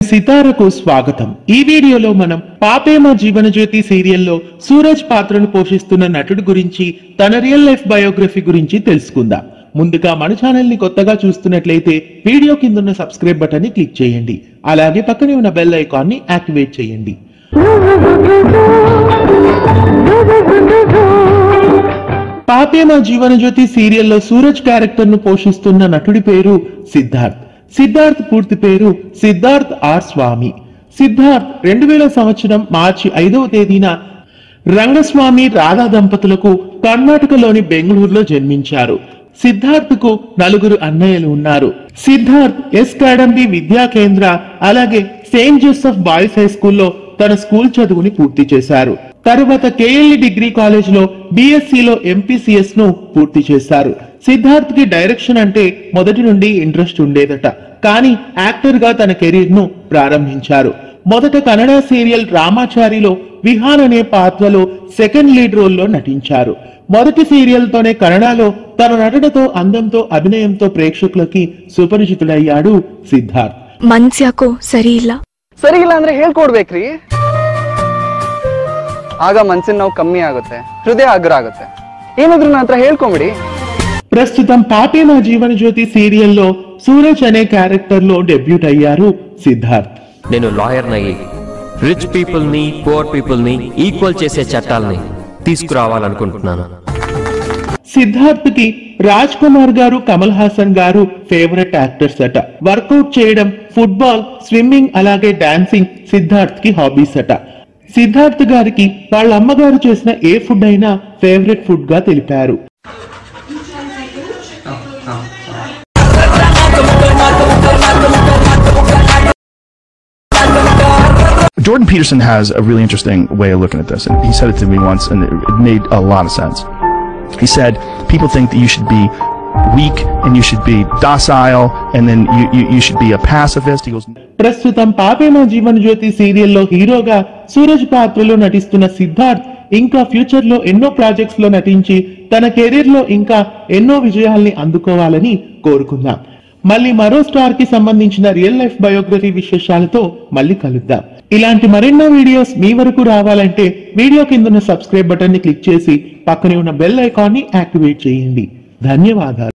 సితారకు స్వాగతం ఈ వీడియోలో మనం పాపేమ జీవనజ్యోతి సీరియల్లో సూరజ్ పాత్రను పోషిస్తున్న నటుడు గురించి తన రియల్ లైఫ్ బయోగ్రఫీ గురించి తెలుసుకుందాం ముందుగా మన ఛానల్ ని కొత్తగా చూస్తున్నట్లయితే వీడియో కిందున్న సబ్స్క్రైబ్ బటన్ ని క్లిక్ చేయండి అలాగే పక్కనే ఉన్న బెల్ ఐకాన్ ని యాక్టివేట్ చేయండి పాపేమ జీవనజ్యోతి సీరియల్లో సూరజ్ క్యారెక్టర్ ను పోషిస్తున్న నటుడి పేరు సిద్ధార్థ్ సిద్ధార్థ్ పూర్తి పేరు సిద్ధార్థ్ ఆర్ స్వామి సిద్ధార్థ్ రెండు వేల సంవత్సరం మార్చి ఐదవ తేదీన రంగస్వామి రాధా దంపతులకు కర్ణాటకలోని బెంగళూరులో జన్మించారు సిద్ధార్థ్ కు నలుగురు అన్నయ్యలు ఉన్నారు సిద్ధార్థ్ ఎస్ కాడంబి విద్యా కేంద్ర అలాగే సెయింట్ జోసెఫ్ బాయ్స్ హై స్కూల్లో తన స్కూల్ చదువుని పూర్తి చేశారు తరువాత కేఎల్ఈ డిగ్రీ కాలేజ్ లో బిఎస్సి లో ఎంపీసీఎస్ ను పూర్తి చేశారు సిద్ధార్థ్ కి డైరెక్షన్ అంటే మొదటి నుండి ఇంట్రెస్ట్ ఉండేదట కానీ యాక్టర్ గా తన కెరీర్ ను ప్రారంభించారు మొదట కన్నడ సీరియల్ రామాచారిలో విహాన్ అనే పాత్రలో సెకండ్ లీడ్ రోల్ లో నటించారు మొదటి సీరియల్ తోనే కన్నడలో తన నటనతో అందంతో అభినయంతో ప్రేక్షకులకి సుపరిచితుడయ్యాడు సిద్ధార్థ్ ಮನ್ಸ್ ಯಾಕೋ ಸರಿ ಇಲ್ಲ ಸರಿ ಇಲ್ಲ ಅಂದ್ರೆ ಹೇಳ್ಕೊಡ್ಬೇಕ್ರಿ ಆಗ ಮನ್ಸಿನ ನೋವು ಕಮ್ಮಿ ಆಗುತ್ತೆ ಹೃದಯ ಅಗ್ರ ಆಗುತ್ತೆ ಏನಾದ್ರೂ ನನ್ನ ಹತ್ರ ಹೇಳ್ಕೊಂಬಿಡಿ ప్రస్తుతం పాపేమ జీవన జ్యోతి సీరియల్లో సూరజ్ అనే క్యారెక్టర్ లో డెబ్యూట్ అయ్యారు సిద్ధార్థ్ నేను లాయర్నయ్యి రిచ్ పీపుల్ని పువర్ పీపుల్ని ఈక్వల్ చేసే చట్టాలని తీసుకురావాలనుకుంటున్నాను సిద్ధార్థ్ కి రాజ్ కుమార్ గారు కమల్ హాసన్ గారు ఫేవరెట్ యాక్టర్స్ అట వర్కౌట్ చేయడం ఫుట్బాల్ స్విమ్మింగ్ అలాగే డాన్సింగ్ సిద్ధార్థ్ కి హాబీస్ అట సిద్ధార్థ్ గారికి వాళ్ళ అమ్మగారు చేసిన ఏ ఫుడ్ అయినా ఫేవరెట్ ఫుడ్ గా తెలిపారు Jordan Peterson has a really interesting way of looking at this, and he said it to me once, and it, it made a lot of sense. He said, People think that you should be weak and you should be docile, and then you, you, you should be a pacifist. He goes, ప్రస్తుతం పాపేమ జీవన జ్యోతి సీరియల్లో హీరోగా సూరజ్ పాత్రలో నటిస్తున్న సిద్ధార్థ్ ఇంకా future లో ఎన్నో projects లో నటించి తన కెరీర్ లో ఇంకా ఎన్నో విజయాల్ని అందుకోవాలని కోరుకుందాం మళ్ళీ మరో స్టార్ కి సంబంధించిన రియల్ లైఫ్ బయోగ్రఫీ విశేషాలతో మళ్ళీ కలుద్దాం ఇలాంటి మరెన్నో వీడియోస్ మీ వరకు రావాలంటే వీడియో కింద సబ్స్క్రైబ్ బటన్ ని క్లిక్ చేసి పక్కనే ఉన్న బెల్ ఐకాన్ ని యాక్టివేట్ చేయండి ధన్యవాదాలు